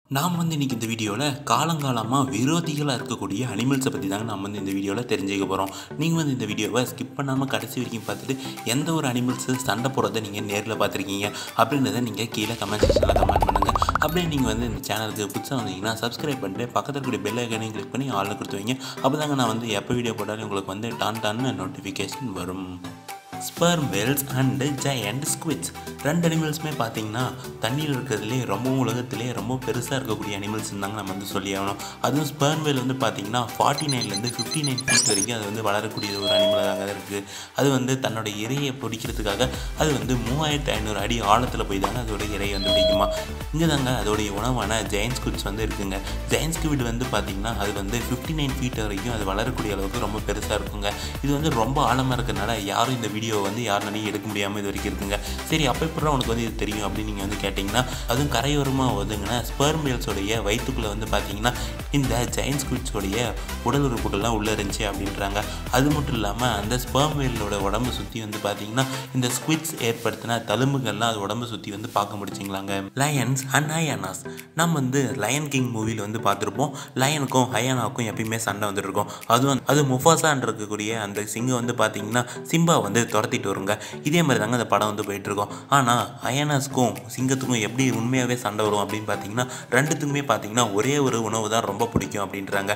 நாம் வந்து இன்றைக்கி இந்த வீடியோவில் காலங்காலமாக விரோதிகளாக இருக்கக்கூடிய அனிமல்ஸை பற்றி தாங்க நம்ம வந்து இந்த வீடியோவில் தெரிஞ்சுக்க போகிறோம் நீங்கள் வந்து இந்த வீடியோவை ஸ்கிப் பண்ணாமல் கடைசி வரைக்கும் பார்த்துட்டு எந்த ஒரு அனிமல்ஸு சண்டை போடுறதை நீங்கள் நேரில் பார்த்துருக்கீங்க அப்படின்றத நீங்கள் கீழே கமெண்ட் செக்ஷனில் கமெண்ட் பண்ணுங்கள் அப்படியே நீங்கள் வந்து இந்த சேனலுக்கு புதுசாக வந்தீங்கன்னா சப்ஸ்கிரைப் பண்ணிட்டு பக்கத்தில் இருக்கக்கூடிய பெல் ஐக்கனையும் கிளிக் பண்ணி ஆளில் கொடுத்து வைங்க அப்போ தாங்க நான் வந்து எப்போ வீடியோ போட்டாலும் உங்களுக்கு வந்து டான் டான்னு நோட்டிஃபிகேஷன் வரும் sperm whales and giant squids ரெண்டு அனிமல்ஸுமே பார்த்தீங்கன்னா தண்ணியில் இருக்கிறதுலே ரொம்ப உலகத்திலே ரொம்ப பெருசாக இருக்கக்கூடிய அனிமல்ஸ் தாங்க நம்ம வந்து சொல்லி ஆகணும் அதுவும் ஸ்பெர்ம் வேல் வந்து பார்த்தீங்கன்னா ஃபார்ட்டி நைன்லேருந்து ஃபிஃப்டி நைன் ஃபீட் வரைக்கும் அது வந்து வளரக்கூடிய ஒரு அனிமலாக இருக்குது அது வந்து தன்னோட இரையை பிடிக்கிறதுக்காக அது வந்து மூவாயிரத்து ஐநூறு அடி ஆழத்தில் போய் தாங்க அதோட இறையை வந்து பிடிக்குமா இங்கே தாங்க அதோடைய உணவான ஜெயண்ட் ஸ்குவிட்ஸ் வந்து இருக்குங்க ஜெயண்ட் ஸ்குவிட் வந்து பார்த்தீங்கன்னா அது வந்து ஃபிஃப்டி நைன் ஃபீட் வரைக்கும் அது வளரக்கூடிய அளவுக்கு ரொம்ப பெருசாக இருக்குங்க இது வந்து ரொம்ப ஆழமாக இருக்கிறனால யாரும் இந்த வீடியோ வந்து யாருனாலையும் எடுக்க முடியாமல் இது வரைக்கும் இருக்குங்க சரி அப்போ இப்போ உனக்கு வந்து இது தெரியும் அப்படின்னு நீங்கள் வந்து கேட்டிங்கன்னா அதுவும் கரையோரமாக ஒதுங்கின ஸ்பெர்ம் வேல்ஸோடைய வயிற்றுக்குள்ளே வந்து பார்த்தீங்கன்னா இந்த ஜெயின் ஸ்குவிட்ஸோடைய உடல் உறுப்புகள்லாம் உள்ளே இருந்துச்சு அப்படின்றாங்க அது மட்டும் இல்லாமல் அந்த ஸ்பெர்ம் வேலோட உடம்பு சுற்றி வந்து பார்த்தீங்கன்னா இந்த ஸ்குவிட்ஸ் ஏற்படுத்தின தழும்புகள்லாம் அது உடம்பு சுற்றி வந்து பார்க்க முடிச்சிங்களாங்க லயன்ஸ் அண்ட் ஹயானாஸ் நம்ம வந்து லயன் கிங் மூவியில் வந்து பார்த்துருப்போம் லயனுக்கும் ஹயானாவுக்கும் எப்பயுமே சண்டை வந்துட்டு இருக்கும் அதுவும் அது முஃபாசான் இருக்கக்கூடிய அந்த சிங்கம் வந்து பார்த்தீங்கன்னா சிம்பா வந்து துரத்திட்டு வருங்க இதே மாதிரி தாங்க அந்த படம் வந்து போயிட்டுருக்கோம் ஆனால் அயனாஸ்க்கும் சிங்கத்துக்கும் எப்படி உண்மையாகவே சண்டை வரும் அப்படின்னு பார்த்தீங்கன்னா ரெண்டுத்துக்குமே பார்த்தீங்கன்னா ஒரே ஒரு உணவு தான் ரொம்ப பிடிக்கும் அப்படின்றாங்க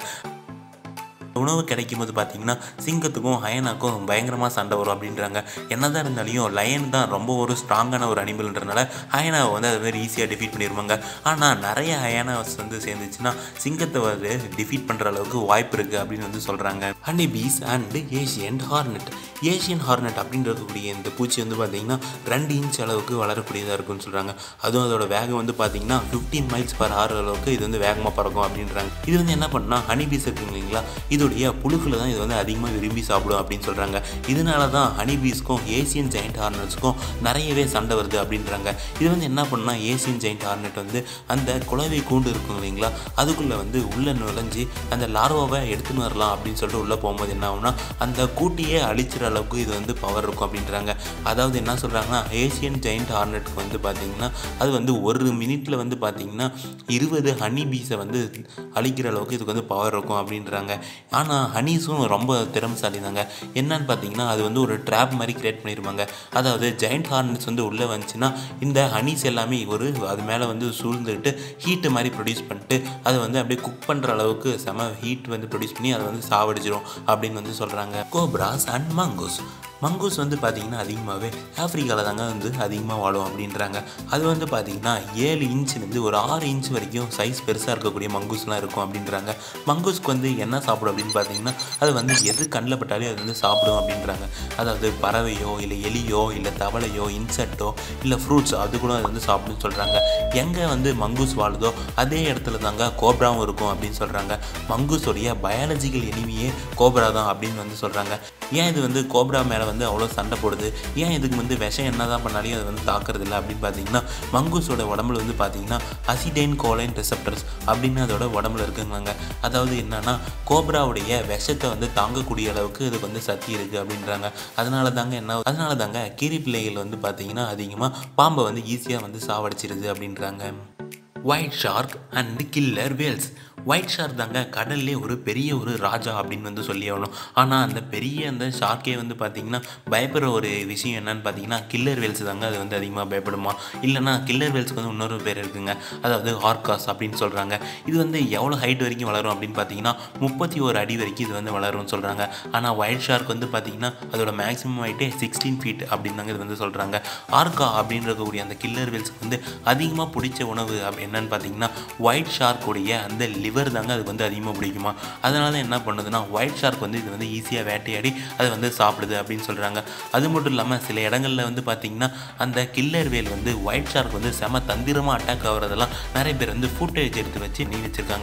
உணவு கிடைக்கும் போது பார்த்தீங்கன்னா சிங்கத்துக்கும் ஹயனாக்கும் பயங்கரமாக சண்டை வரும் அப்படின்றாங்க என்னதான் இருந்தாலையும் லயன் தான் ரொம்ப ஒரு ஸ்ட்ராங்கான ஒரு அனிமல்ன்றனால ஹயனாவை வந்து அது மாதிரி ஈஸியாக டிஃபீட் பண்ணிடுவாங்க ஆனால் நிறைய ஹயனாஸ் வந்து சேர்ந்துச்சுன்னா சிங்கத்தை வந்து டிஃபீட் பண்ணுற அளவுக்கு வாய்ப்பு இருக்குது அப்படின்னு வந்து சொல்கிறாங்க honey bees and Asian hornet Asian hornet அப்படின்னு இருக்கக்கூடிய இந்த பூச்சி வந்து பார்த்தீங்கன்னா ரெண்டு இன்ச் அளவுக்கு வளரக்கூடியதாக இருக்குன்னு சொல்கிறாங்க அதுவும் அதோட வேகம் வந்து பார்த்தீங்கன்னா ஃபிஃப்டீன் மைல்ஸ் பர் ஹவர் அளவுக்கு இது வந்து வேகமாக பறக்கும் அப்படின்றாங்க இது வந்து என்ன பண்ணால் ஹனி பீஸ் இருக்குங்க இல்லைங்களா இதோடைய புழுக்களை தான் இது வந்து அதிகமாக விரும்பி சாப்பிடும் அப்படின்னு சொல்கிறாங்க இதனால தான் ஹனி பீஸ்க்கும் ஏசியன் ஜெயிண்ட் ஹார்னட்ஸ்க்கும் நிறையவே சண்டை வருது அப்படின்றாங்க இது வந்து என்ன பண்ணால் ஏசியன் ஜெயிண்ட் ஹார்னட் வந்து அந்த குழவை கூண்டு இருக்கும் இல்லைங்களா அதுக்குள்ளே வந்து உள்ளே நுழைஞ்சு அந்த லார்வாவை எடுத்துன்னு வரலாம் அப்படின்னு சொல்லிட்டு உள்ளே போகும்போது என்ன ஆகும்னா அந்த கூட்டியே அழிச்சிற அளவுக்கு இது வந்து பவர் இருக்கும் அப்படின்றாங்க அதாவது என்ன சொல்கிறாங்கன்னா ஏசியன் ஜெயிண்ட் ஹார்னட்டுக்கு வந்து பார்த்திங்கன்னா அது வந்து ஒரு மினிட்டில் வந்து பார்த்திங்கன்னா இருபது ஹனி பீஸை வந்து அழிக்கிற அளவுக்கு இதுக்கு வந்து பவர் இருக்கும் அப்படின்றாங்க ஆனால் ஹனீஸும் ரொம்ப திறமைசாலி தாங்க என்னன்னு பார்த்தீங்கன்னா அது வந்து ஒரு ட்ராப் மாதிரி கிரியேட் பண்ணியிருப்பாங்க அதாவது ஜெயிண்ட் ஹார்னட்ஸ் வந்து உள்ளே வந்துச்சுன்னா இந்த ஹனீஸ் எல்லாமே ஒரு அது மேலே வந்து சூழ்ந்துக்கிட்டு ஹீட்டு மாதிரி ப்ரொடியூஸ் பண்ணிட்டு அதை வந்து அப்படியே குக் பண்ணுற அளவுக்கு செம ஹீட் வந்து ப்ரொடியூஸ் பண்ணி அதை வந்து சாவடிச்சிரும் அப்படின்னு வந்து சொல்கிறாங்க கோப்ராஸ் அண்ட் மங்கோஸ் மங்கூஸ் வந்து பார்த்திங்கன்னா அதிகமாகவே ஆஃப்ரிக்காவில் தாங்க வந்து அதிகமாக வாழும் அப்படின்றாங்க அது வந்து பார்த்திங்கன்னா ஏழு இன்ச்லேருந்து ஒரு ஆறு இன்ச் வரைக்கும் சைஸ் பெருசாக இருக்கக்கூடிய மங்கூஸ்லாம் இருக்கும் அப்படின்றாங்க மங்கூஸ்க்கு வந்து என்ன சாப்பிடும் அப்படின்னு பார்த்தீங்கன்னா அது வந்து எது கண்ணில் பட்டாலே அது வந்து சாப்பிடும் அப்படின்றாங்க அதாவது பறவையோ இல்லை எலியோ இல்லை தவளையோ இன்செக்டோ இல்லை ஃப்ரூட்ஸ் அது கூட அது வந்து சாப்பிடுன்னு சொல்கிறாங்க எங்கே வந்து மங்கூஸ் வாழுதோ அதே இடத்துல தாங்க கோப்ராவும் இருக்கும் அப்படின்னு சொல்கிறாங்க மங்கூஸோடைய பயாலஜிக்கல் எனிமியே கோப்ரா தான் அப்படின்னு வந்து சொல்கிறாங்க ஏன் இது வந்து கோப்ரா மேலே வந்து அவ்வளோ சண்டை போடுது ஏன் இதுக்கு வந்து விஷம் என்ன தான் பண்ணாலையும் அது வந்து தாக்குறது இல்லை அப்படின்னு பார்த்தீங்கன்னா மங்கூஸோட உடம்புல வந்து பார்த்தீங்கன்னா அசிடைன் கோலைன் ரிசப்டர்ஸ் அப்படின்னு அதோட உடம்புல இருக்குங்காங்க அதாவது என்னன்னா கோப்ராவுடைய விஷத்தை வந்து தாங்கக்கூடிய அளவுக்கு இதுக்கு வந்து சக்தி இருக்குது அப்படின்றாங்க அதனால தாங்க என்ன அதனால தாங்க கீரி பிள்ளைகள் வந்து பார்த்தீங்கன்னா அதிகமாக பாம்பை வந்து ஈஸியாக வந்து சாவடிச்சிருது அப்படின்றாங்க white shark and killer whales white shark தாங்க கடல்லே ஒரு பெரிய ஒரு ராஜா அப்படின்னு வந்து சொல்லி ஆகணும் ஆனால் அந்த பெரிய அந்த ஷார்க்கே வந்து பார்த்திங்கன்னா பயப்படுற ஒரு விஷயம் என்னன்னு பார்த்தீங்கன்னா கில்லர் வேல்ஸ் தாங்க அது வந்து அதிகமாக பயப்படுமா இல்லைனா கில்லர் வேல்ஸ்க்கு வந்து இன்னொரு பேர் இருக்குங்க அதாவது ஹார்காஸ் அப்படின்னு சொல்கிறாங்க இது வந்து எவ்வளோ ஹைட் வரைக்கும் வளரும் அப்படின்னு பார்த்தீங்கன்னா முப்பத்தி ஒரு அடி வரைக்கும் இது வந்து வளரும்னு சொல்கிறாங்க ஆனால் ஒயிட் ஷார்க் வந்து பார்த்திங்கன்னா அதோட மேக்ஸிமம் ஹைட்டே சிக்ஸ்டீன் ஃபீட் அப்படின்னு தாங்க இது வந்து சொல்கிறாங்க ஆர்கா அப்படின்னு இருக்கக்கூடிய அந்த கில்லர் வேல்ஸ்க்கு வந்து அதிகமாக பிடிச்ச உணவு அப்படி என்னன்னு பார்த்தீங்கன்னா ஒயிட் ஷார்க்குடைய அந்த லிவர் தாங்க அதுக்கு வந்து அதிகமாக பிடிக்குமா அதனால என்ன பண்ணுதுன்னா ஒயிட் ஷார்க் வந்து இது வந்து ஈஸியாக வேட்டையாடி அதை வந்து சாப்பிடுது அப்படின்னு சொல்கிறாங்க அது மட்டும் இல்லாமல் சில இடங்களில் வந்து பார்த்திங்கன்னா அந்த கில்லர் வேல் வந்து ஒயிட் ஷார்க் வந்து செம தந்திரமாக அட்டாக் ஆகுறதெல்லாம் நிறைய பேர் வந்து ஃபுட்டேஜ் எடுத்து வச்சு நீ வச்சுருக்காங்க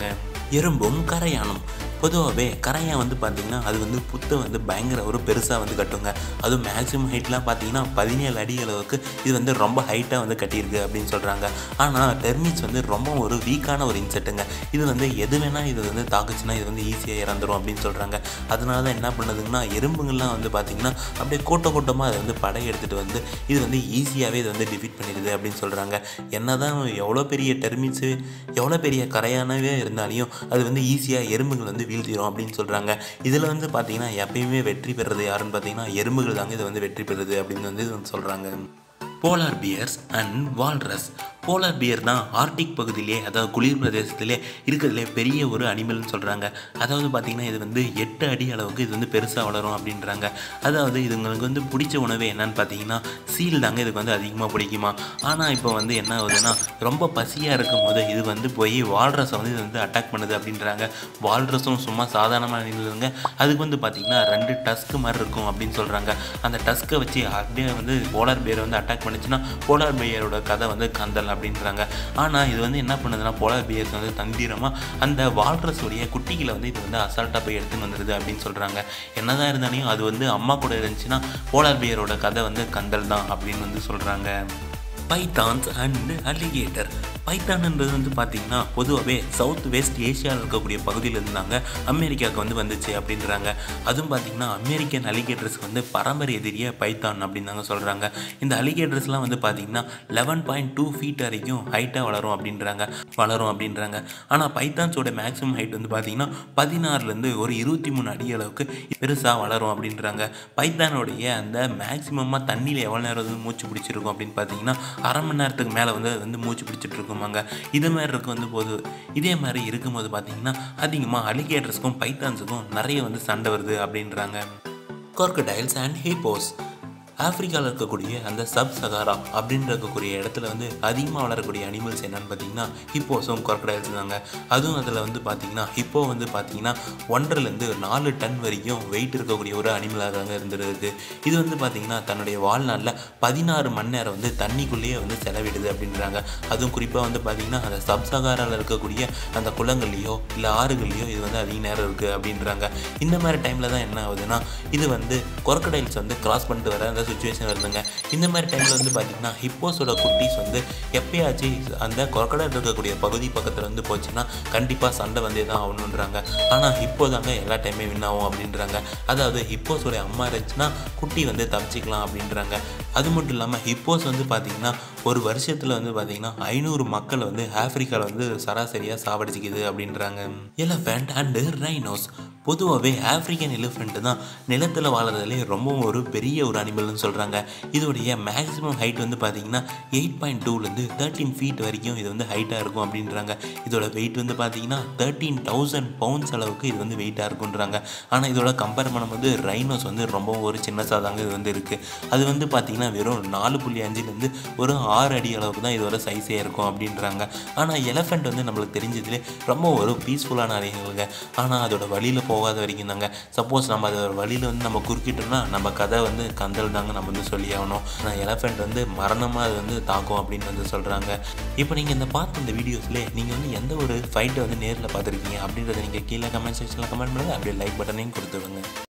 எறும்பும் கரையானும் பொதுவாகவே கரையான் வந்து பார்த்திங்கன்னா அது வந்து புத்தை வந்து பயங்கர ஒரு பெருசாக வந்து கட்டுங்க அதுவும் மேக்ஸிமம் ஹைட்லாம் பார்த்தீங்கன்னா பதினேழு அடி அளவுக்கு இது வந்து ரொம்ப ஹைட்டாக வந்து கட்டியிருக்கு அப்படின்னு சொல்கிறாங்க ஆனால் டெர்மிட்ஸ் வந்து ரொம்ப ஒரு வீக்கான ஒரு இன்செக்ட்டுங்க இது வந்து எது வேணால் இது வந்து தாக்குச்சுன்னா இது வந்து ஈஸியாக இறந்துரும் அப்படின்னு சொல்கிறாங்க அதனால தான் என்ன பண்ணுதுங்கன்னா எறும்புங்கள்லாம் வந்து பார்த்திங்கன்னா அப்படியே கூட்ட கூட்டமாக அதை வந்து படை எடுத்துகிட்டு வந்து இது வந்து ஈஸியாகவே இது வந்து டிஃபீட் பண்ணிடுது அப்படின்னு சொல்கிறாங்க என்ன தான் எவ்வளோ பெரிய டெர்மிட்ஸு எவ்வளோ பெரிய கரையானவே இருந்தாலையும் அது வந்து ஈஸியாக எறும்புகள் வந்து வீழ்த்திடும் அப்படின்னு சொல்கிறாங்க இதில் வந்து பார்த்திங்கன்னா எப்பயுமே வெற்றி பெறுறது யாருன்னு பார்த்தீங்கன்னா எறும்புகள் தாங்க இது வந்து வெற்றி பெறுது அப்படின்னு வந்து சொல்கிறாங்க polar bears and walrus polar bear தான் ஆர்டிக் பகுதியிலே அதாவது குளிர் பிரதேசத்திலே இருக்கிறதுலே பெரிய ஒரு அனிமல்னு சொல்கிறாங்க அதாவது பார்த்திங்கன்னா இது வந்து எட்டு அடி அளவுக்கு இது வந்து பெருசாக வளரும் அப்படின்றாங்க அதாவது இதுங்களுக்கு வந்து பிடிச்ச உணவு என்னன்னு பார்த்தீங்கன்னா சீல் தாங்க இதுக்கு வந்து அதிகமாக பிடிக்குமா ஆனால் இப்போ வந்து என்ன ஆகுதுன்னா ரொம்ப பசியாக இருக்கும் போது இது வந்து போய் வால்ரஸை வந்து இது வந்து அட்டாக் பண்ணுது அப்படின்றாங்க வால்ரஸும் சும்மா சாதாரணமான அனிமலுங்க அதுக்கு வந்து பார்த்திங்கன்னா ரெண்டு டஸ்க்கு மாதிரி இருக்கும் அப்படின்னு சொல்கிறாங்க அந்த டஸ்க்கை வச்சு அப்படியே வந்து போலார் பியர் வந்து அட்டாக் பண்ணுச்சுன்னா போலார் பியரோட கதை வந்து கந்தல் அப்படின்றாங்க ஆனால் இது வந்து என்ன பண்ணுதுன்னா போலார் பியர்ஸ் வந்து தந்திரமாக அந்த வால்ரஸுடைய குட்டிகளை வந்து இது வந்து அசால்ட்டாக போய் எடுத்துன்னு வந்துடுது அப்படின்னு சொல்கிறாங்க என்னதான் இருந்தாலையும் அது வந்து அம்மா கூட இருந்துச்சுன்னா போலார் பியரோட கதை வந்து கந்தல் தான் அப்படின்னு வந்து சொல்கிறாங்க பைத்தான்ஸ் அண்ட் அலிகேட்டர் பைத்தான்ன்றது வந்து பார்த்திங்கன்னா பொதுவாகவே சவுத் வெஸ்ட் ஏஷியாவில் இருக்கக்கூடிய பகுதியில் இருந்தாங்க அமெரிக்காவுக்கு வந்து வந்துச்சு அப்படின்றாங்க அதுவும் பார்த்திங்கன்னா அமெரிக்கன் அலிகேட்டர்ஸ்க்கு வந்து பரம்பரை எதிரியே பைத்தான் அப்படின்னு தாங்க சொல்கிறாங்க இந்த அலிகேட்டர்ஸ்லாம் வந்து பார்த்திங்கன்னா லெவன் பாயிண்ட் டூ ஃபீட் வரைக்கும் ஹைட்டாக வளரும் அப்படின்றாங்க வளரும் அப்படின்றாங்க ஆனால் பைத்தான்ஸோட மேக்ஸிமம் ஹைட் வந்து பார்த்திங்கன்னா பதினாறுலேருந்து ஒரு இருபத்தி மூணு அடி அளவுக்கு பெருசாக வளரும் அப்படின்றாங்க பைத்தானுடைய அந்த மேக்ஸிமமாக தண்ணியில் எவ்வளோ நேரம் வந்து மூச்சு பிடிச்சிருக்கும் அப்படின்னு பார்த்தீங்கன்னா அரை மணி நேரத்துக்கு மேலே வந்து அது வந்து மூச்சு பிடிச்சிட்டு இருக்குமாங்க இது மாதிரி இருக்கு வந்து போது இதே மாதிரி இருக்கும்போது பார்த்தீங்கன்னா அதிகமாக அலிகேட்டர்ஸ்க்கும் பைத்தான்ஸுக்கும் நிறைய வந்து சண்டை வருது அப்படின்றாங்க கார்கடைல்ஸ் அண்ட் ஹிப்போஸ் ஆப்பிரிக்காவில் இருக்கக்கூடிய அந்த சப் சகாரா அப்படின்னு இருக்கக்கூடிய இடத்துல வந்து அதிகமாக வளரக்கூடிய அனிமல்ஸ் என்னன்னு பார்த்தீங்கன்னா ஹிப்போஸும் crocodiles தாங்க அதுவும் அதில் வந்து பார்த்தீங்கன்னா ஹிப்போ வந்து பார்த்தீங்கன்னா ஒன்றரைலேருந்து நாலு டன் வரைக்கும் வெயிட் இருக்கக்கூடிய ஒரு அனிமலாக தாங்க இருந்துருக்கு இது வந்து பார்த்தீங்கன்னா தன்னுடைய வாழ்நாளில் பதினாறு மணி நேரம் வந்து தண்ணிக்குள்ளேயே வந்து செலவிடுது அப்படின்றாங்க அதுவும் குறிப்பாக வந்து பார்த்தீங்கன்னா அந்த சப் சகாராவில் இருக்கக்கூடிய அந்த குளங்கள்லையோ இல்லை ஆறுகள்லையோ இது வந்து அதிக நேரம் இருக்குது அப்படின்றாங்க இந்த மாதிரி டைமில் தான் என்ன ஆகுதுன்னா இது வந்து crocodiles வந்து கிராஸ் பண்ணிட்டு வர அந்த சுச்சுவேஷன் வருதுங்க இந்த மாதிரி டைமில் வந்து பார்த்திங்கன்னா ஹிப்போஸோட குட்டீஸ் வந்து எப்பயாச்சும் அந்த crocodile இருக்கக்கூடிய பகுதி பக்கத்தில் வந்து போச்சுன்னா கண்டிப்பாக சண்டை வந்தே தான் ஆகணுன்றாங்க ஆனால் ஹிப்போ தாங்க எல்லா டைமே வின் ஆகும் அப்படின்றாங்க அதாவது ஹிப்போஸோட அம்மா இருந்துச்சுன்னா குட்டி வந்து தப்பிச்சிக்கலாம் அப்படின்றாங்க அது மட்டும் இல்லாமல் ஹிப்போஸ் வந்து பார்த்திங்கன்னா ஒரு வருஷத்தில் வந்து பார்த்திங்கன்னா ஐநூறு மக்கள் வந்து ஆப்பிரிக்காவில் வந்து சராசரியாக சாவடிச்சிக்குது அப்படின்றாங்க எலஃபண்ட் அண்டு ரைனோஸ் பொதுவாகவே ஆப்பிரிக்கன் எலிஃபெண்ட்டு தான் நிலத்தில் வாழறதுலே ரொம்ப ஒரு பெரிய ஒரு அனிமல்னு சொல்கிறாங்க இதோடைய மேக்ஸிமம் ஹைட் வந்து பார்த்திங்கன்னா எயிட் பாயிண்ட் டூலேருந்து தேர்ட்டீன் ஃபீட் வரைக்கும் இது வந்து ஹைட்டாக இருக்கும் அப்படின்றாங்க இதோட வெயிட் வந்து பார்த்திங்கன்னா தேர்ட்டீன் தௌசண்ட் பவுண்ட்ஸ் அளவுக்கு இது வந்து வெயிட்டாக இருக்குன்றாங்க ஆனால் இதோட கம்பேர் பண்ணும்போது ரைனோஸ் வந்து ரொம்ப ஒரு சின்னதாக தாங்க இது வந்து இருக்குது அது வந்து பார்த்திங்கன்னா வெறும் நாலு புள்ளி அஞ்சுலேருந்து ஒரு ஆறு அடி அளவுக்கு தான் இதோட சைஸே இருக்கும் அப்படின்றாங்க ஆனால் எலஃபெண்ட் வந்து நம்மளுக்கு தெரிஞ்சதுலே ரொம்ப ஒரு பீஸ்ஃபுல்லான அணிகளுங்க ஆனால் அதோட வழியில் போகாத வரைக்கும் தாங்க சப்போஸ் நம்ம அதோட வழியில் வந்து நம்ம குறுக்கிட்டோம்னா நம்ம கதை வந்து கந்தல் தாங்க நம்ம வந்து சொல்லி ஆகணும் ஆனால் எலஃபெண்ட் வந்து மரணமாக அது வந்து தாக்கும் அப்படின்னு வந்து சொல்கிறாங்க இப்போ நீங்கள் இந்த பார்த்த இந்த வீடியோஸ்லேயே நீங்கள் வந்து எந்த ஒரு ஃபைட்டை வந்து நேரில் பார்த்துருக்கீங்க அப்படின்றத நீங்கள் கீழே கமெண்ட் செக்ஷனில் கமெண்ட் பண்ணுங்கள் அப்படியே லைக் பட்டனையும் கொடுத்துடுங்க